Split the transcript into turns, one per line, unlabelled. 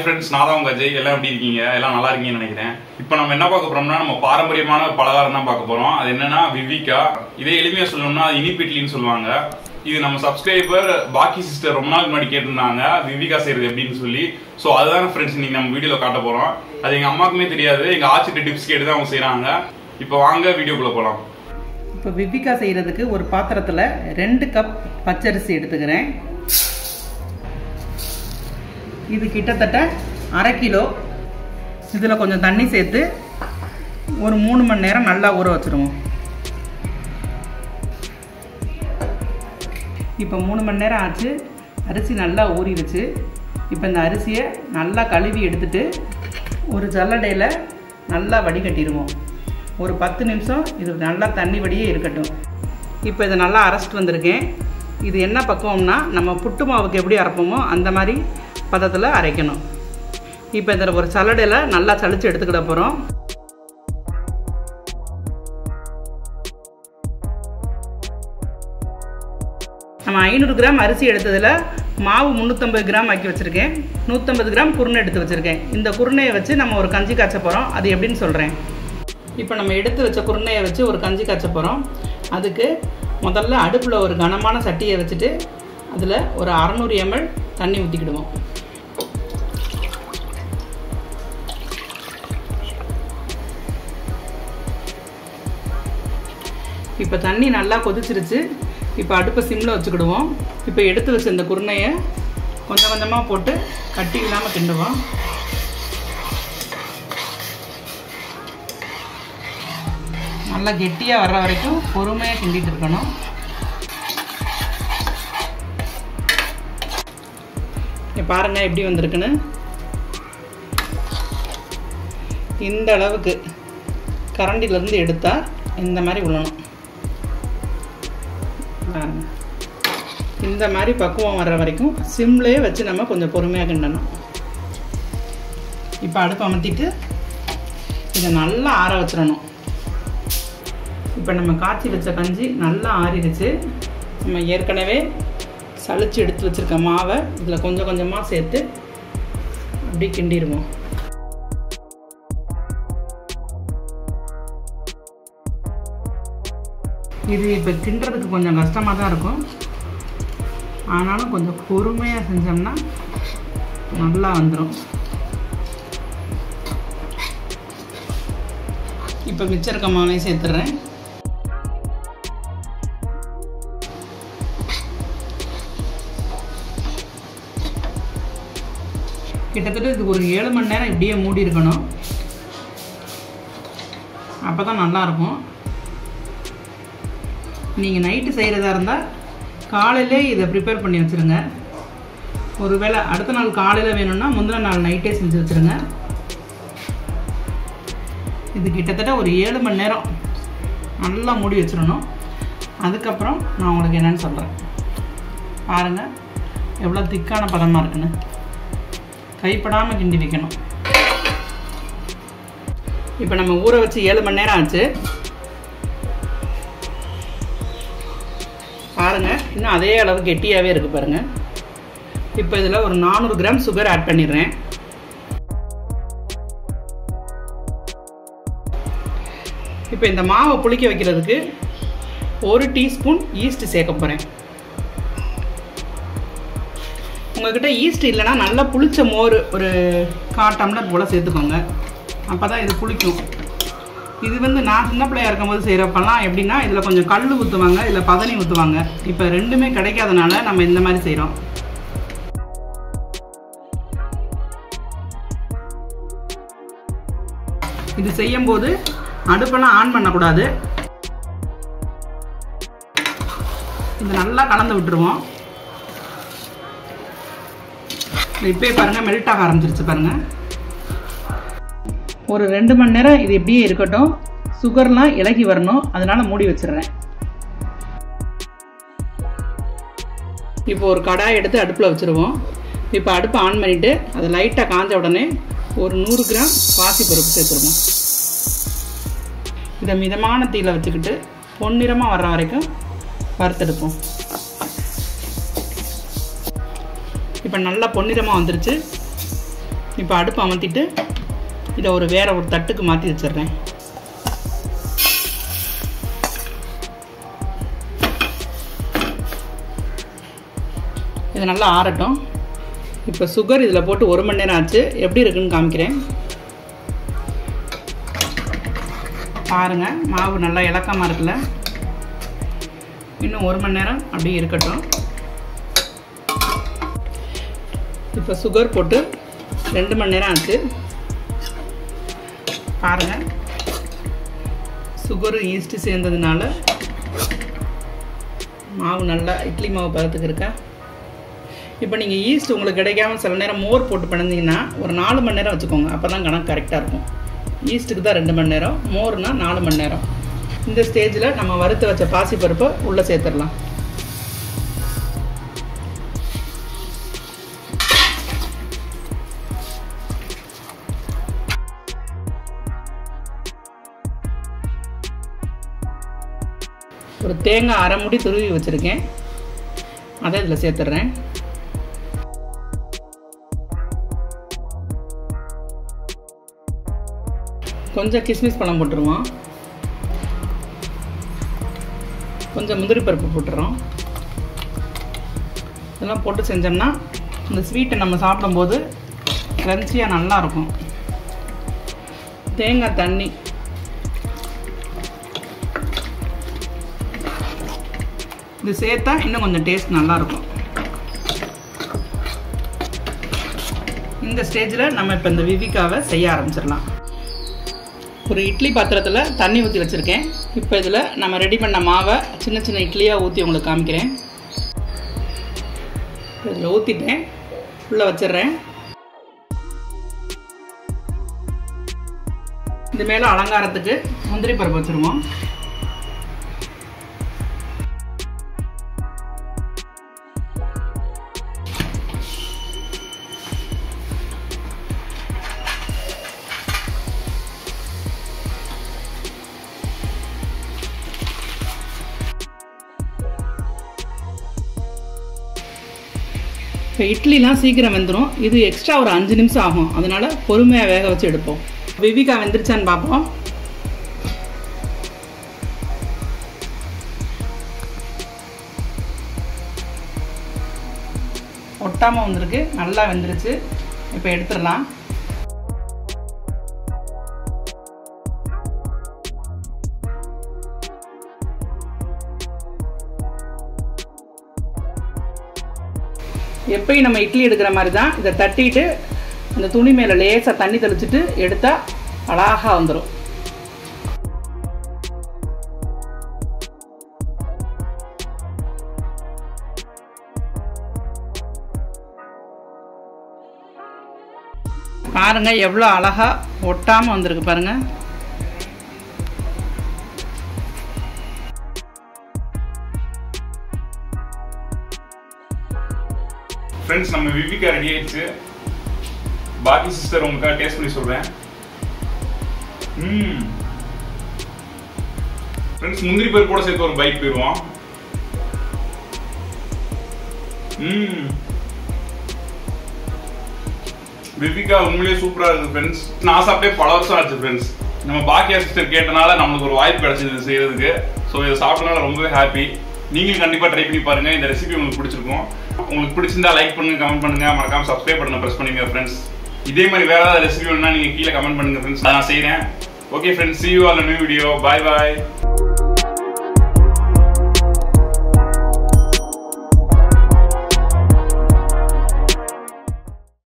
friends நான் தான் உங்க அஜய் எல்லாம் எப்படி இருக்கீங்க எல்லாம் நல்லா இருக்கீங்கன்னு நினைக்கிறேன் இப்போ நம்ம என்ன பார்க்க போறோம்னா நம்ம பாரம்பரியமான பலகாரம் தான் பார்க்க போறோம் அது என்னன்னா விவிகா இதே எளிமையா சொல்லணும்னா அது இனிப்பு இட்லின்னு சொல்லுவாங்க இது நம்ம சப்ஸ்கிரைபர் பாக்கி சிஸ்டர் ரொம்ப நாள் முன்னாடி கேட்டிருந்தாங்க விவிகா செய்யறது எப்படின்னு சொல்லி ஸோ அதுதான் ஃப்ரெண்ட்ஸ் இன்னைக்கு நம்ம வீடியோல காட்ட போறோம் அது எங்க அம்மாக்குமே தெரியாது எங்க ஆச்சிட்டு டிப்ஸ் கேட்டு தான் அவங்க செய்றாங்க இப்போ வாங்க வீடியோக்குள்ள போலாம்
இப்போ விபிகா செய்கிறதுக்கு ஒரு பாத்திரத்தில் ரெண்டு கப் பச்சரிசி எடுத்துக்கிறேன் இது கிட்டத்தட்ட அரை கிலோ இதில் கொஞ்சம் தண்ணி சேர்த்து ஒரு மூணு மணி நேரம் நல்லா ஊற வச்சுருவோம் இப்போ மூணு மணி நேரம் ஆச்சு அரிசி நல்லா ஊறிடுச்சு இப்போ இந்த அரிசியை நல்லா கழுவி எடுத்துட்டு ஒரு ஜல்லடையில் நல்லா வடிகட்டிடுவோம் ஒரு பத்து நிமிஷம் இது நல்லா தண்ணி வடியே இருக்கட்டும் இப்போ இதை நல்லா அரைச்சிட்டு வந்திருக்கேன் இது என்ன பக்குவம்னா நம்ம புட்டு மாவுக்கு எப்படி அரைப்போமோ அந்த மாதிரி பதத்தில் அரைக்கணும் இப்போ இதில் ஒரு சல்லடையில் நல்லா சளிச்சு எடுத்துக்கிட போகிறோம் நம்ம ஐநூறு கிராம் அரிசி எடுத்ததில் மாவு முந்நூற்றம்பது கிராம் ஆக்கி வச்சுருக்கேன் நூற்றம்பது கிராம் குருணை எடுத்து வச்சுருக்கேன் இந்த குருணையை வச்சு நம்ம ஒரு கஞ்சி காய்ச்ச போகிறோம் அது எப்படின்னு சொல்கிறேன் இப்போ நம்ம எடுத்து வச்ச குருணையை வச்சு ஒரு கஞ்சி காய்ச்ச போகிறோம் அதுக்கு முதல்ல அடுப்பில் ஒரு கனமான சட்டியை வச்சுட்டு அதில் ஒரு அறநூறு எம்எல் தண்ணி ஊற்றிக்கிடுவோம் இப்போ தண்ணி நல்லா கொதிச்சிருச்சு இப்போ அடுப்பை சிம்மில் வச்சுக்கிடுவோம் இப்போ எடுத்து வச்ச இந்த குருணையை கொஞ்சம் கொஞ்சமாக போட்டு கட்டி இல்லாமல் கிண்டுவோம் நல்லா கெட்டியாக வர்ற வரைக்கும் பொறுமையாக கிண்டிட்டு இருக்கணும் இங்க பாருங்க எப்படி வந்திருக்குன்னு இந்த அளவுக்கு கரண்டிலேருந்து எடுத்தால் இந்த மாதிரி விழணும் பாருங்க இந்த மாதிரி பக்குவம் வர்ற வரைக்கும் சிம்லேயே வச்சு நம்ம கொஞ்சம் பொறுமையாக கிண்டணும் இப்போ அடுப்பு அமர்த்திட்டு இதை நல்லா ஆற வச்சிடணும் இப்போ நம்ம காய்ச்சி வச்ச கஞ்சி நல்லா ஆறிடுச்சு நம்ம ஏற்கனவே சளிச்சு எடுத்து வச்சுருக்க மாவை இதில் கொஞ்சம் கொஞ்சமாக சேர்த்து அப்படி கிண்டிடுவோம் இது இப்போ கிண்டுறதுக்கு கொஞ்சம் கஷ்டமாக தான் இருக்கும் ஆனாலும் கொஞ்சம் பொறுமையாக செஞ்சோம்னா நல்லா வந்துடும் இப்போ மிச்சம் இருக்க மாவையும் சேர்த்துட்றேன் கிட்டத்தட்ட இது ஒரு ஏழு மணி நேரம் இப்படியே மூடி இருக்கணும் அப்போ தான் நல்லாயிருக்கும் நீங்கள் நைட்டு செய்கிறதா இருந்தால் காலையிலே இதை ப்ரிப்பேர் பண்ணி வச்சுருங்க ஒருவேளை அடுத்த நாள் காலையில் வேணும்னா முந்தின நாள் நைட்டே செஞ்சு வச்சுருங்க இது கிட்டத்தட்ட ஒரு ஏழு மணி நேரம் நல்லா மூடி வச்சிடணும் அதுக்கப்புறம் நான் உங்களுக்கு என்னென்னு சொல்கிறேன் பாருங்கள் எவ்வளோ திக்கான பதமாக இருக்குன்னு கைப்படாமல் கிண்டி வைக்கணும் இப்போ நம்ம ஊற வச்சு ஏழு மணி நேரம் ஆச்சு பாருங்கள் இன்னும் அதே அளவு கெட்டியாகவே இருக்குது பாருங்கள் இப்போ இதில் ஒரு நானூறு கிராம் சுகர் ஆட் பண்ணிடுறேன் இப்போ இந்த மாவை புளிக்க வைக்கிறதுக்கு ஒரு டீஸ்பூன் ஈஸ்ட் சேர்க்க போகிறேன் உங்கள்கிட்ட ஈஸ்ட் இல்லைன்னா நல்லா புளிச்ச மோர் ஒரு கால் டம்ளர் போல் சேர்த்துக்கோங்க அப்போ தான் இது புளிக்கும் இது வந்து நான் சின்ன பிள்ளையா இருக்கும்போது செய்கிறப்பெல்லாம் எப்படின்னா இதில் கொஞ்சம் கல் ஊற்றுவாங்க இதில் பதனி ஊற்றுவாங்க இப்போ ரெண்டுமே கிடைக்காதனால நம்ம இந்த மாதிரி செய்கிறோம் இது செய்யும்போது அடுப்பெல்லாம் ஆன் பண்ணக்கூடாது இது நல்லா கலந்து விட்டுருவோம் இப்போயே பாருங்கள் மெல்ட் ஆக ஆரம்பிச்சிருச்சு பாருங்கள் ஒரு ரெண்டு மணி நேரம் இது எப்படியே இருக்கட்டும் சுகர்லாம் இலகி வரணும் அதனால மூடி வச்சிடுறேன் இப்போ ஒரு கடாய் எடுத்து அடுப்பில் வச்சுருவோம் இப்போ அடுப்பை ஆன் பண்ணிவிட்டு அது லைட்டாக காஞ்ச உடனே ஒரு நூறு கிராம் பாசி பருப்பு சேர்த்துருவோம் இதை மிதமான தீயில் வச்சுக்கிட்டு பொன்னிறமாக வர்ற வரைக்கும் வறுத்தெடுப்போம் இப்போ நல்லா பொன்னிறமாக வந்துருச்சு இப்போ அடுப்பு அமர்த்திட்டு இதை ஒரு வேற ஒரு தட்டுக்கு மாற்றி வச்சிடுறேன் இது நல்லா ஆறட்டும் இப்போ சுகர் இதில் போட்டு ஒரு மணி நேரம் ஆச்சு எப்படி இருக்குன்னு காமிக்கிறேன் பாருங்க மாவு நல்லா இலக்கமாக இருக்குல்ல இன்னும் ஒரு மணி நேரம் அப்படியே இருக்கட்டும் இப்போ சுகர் போட்டு ரெண்டு மணி நேரம் ஆச்சு பாருங்கள் சுகரும் ஈஸ்ட்டு சேர்ந்ததுனால மாவு நல்லா இட்லி மாவு பதத்துக்கு இருக்கா இப்போ நீங்கள் ஈஸ்ட் உங்களுக்கு கிடைக்காம சில நேரம் மோர் போட்டு பிணைஞ்சிங்கன்னா ஒரு நாலு மணி நேரம் வச்சுக்கோங்க அப்போ தான் கணக்கு கரெக்டாக இருக்கும் ஈஸ்ட்டுக்கு தான் ரெண்டு மணி நேரம் மோர்னா நாலு மணி நேரம் இந்த ஸ்டேஜில் நம்ம வறுத்து வச்ச பாசிப்பருப்பை உள்ளே சேர்த்துடலாம் ஒரு தேங்காய் அரை முடி துருவி வச்சுருக்கேன் அதை இதில் சேர்த்துட்றேன் கொஞ்சம் கிஸ்மிஸ் பழம் போட்டுருவோம் கொஞ்சம் முந்திரி பருப்பு போட்டுறோம் இதெல்லாம் போட்டு செஞ்சோம்னா இந்த ஸ்வீட்டை நம்ம சாப்பிடும்போது க்ரன்ச்சியாக நல்லாயிருக்கும் தேங்காய் தண்ணி இது சேர்த்தா இன்னும் கொஞ்சம் டேஸ்ட் நல்லாயிருக்கும் இந்த ஸ்டேஜில் நம்ம இப்போ இந்த விவிக்காவை செய்ய ஆரம்பிச்சிடலாம் ஒரு இட்லி பாத்திரத்தில் தண்ணி ஊற்றி வச்சுருக்கேன் இப்போ இதில் நம்ம ரெடி பண்ண மாவை சின்ன சின்ன இட்லியாக ஊற்றி உங்களுக்கு காமிக்கிறேன் இதில் ஊற்றிட்டேன் உள்ளே வச்சிடுறேன் இது மேலே அலங்காரத்துக்கு முந்திரி பருப்பு வச்சுருவோம் இப்போ இட்லிலாம் சீக்கிரம் வெந்துடும் இது எக்ஸ்ட்ரா ஒரு அஞ்சு நிமிஷம் ஆகும் அதனால பொறுமையாக வேக வச்சு எடுப்போம் விவிகா வெந்துருச்சான்னு பார்ப்போம் ஒட்டாமல் வந்திருக்கு நல்லா வெந்துருச்சு இப்போ எடுத்துடலாம் எப்பயும் நம்ம இட்லி எடுக்கிற மாதிரி தான் இதை தட்டிட்டு அந்த துணி மேலே லேசாக தண்ணி தெளிச்சிட்டு எடுத்தால் அழகாக வந்துடும் பாருங்க எவ்வளோ அழகா ஒட்டாமல் வந்திருக்கு பாருங்க
ஃப்ரெண்ட்ஸ் நம்ம விவிகா ரெடி ஆயிடுச்சு பாக்கி சிஸ்டர் உங்களுக்காக டேஸ்ட் பண்ணி சொல்றேன் ம் ஃப்ரெண்ட்ஸ் முந்திரி பருப்பு கூட சேர்த்து ஒரு பைக் போயிடுவோம் ம் விவிகா உண்மையிலேயே சூப்பரா இருக்கு ஃப்ரெண்ட்ஸ் நான் சாப்பிட்டே பல வருஷம் ஆச்சு ஃப்ரெண்ட்ஸ் நம்ம பாக்கியா சிஸ்டர் கேட்டனால நம்மளுக்கு ஒரு வாய்ப்பு கிடைச்சது இது செய்யறதுக்கு ஸோ இதை சாப்பிட்டனால ரொம்பவே ஹாப்பி நீங்களும் கண்டிப்பா ட்ரை பண்ணி பாருங்க இந்த ரெசிபி உங்களுக்கு பிடிச்சிருக்கும் உங்களுக்கு பிடிச்சிருந்தா லைக் பண்ணுங்க கமெண்ட் பண்ணுங்க மறக்காம சப்ஸ்கிரைப் பண்ண பிரஸ் பண்ணுங்க ஃப்ரெண்ட்ஸ் இதே மாதிரி வேற ஏதாவது ரெசிபி வேணும்னா நீங்க கீழே கமெண்ட் பண்ணுங்க ஃப்ரெண்ட்ஸ் நான் செய்றேன் okay friends see you all in a new video bye bye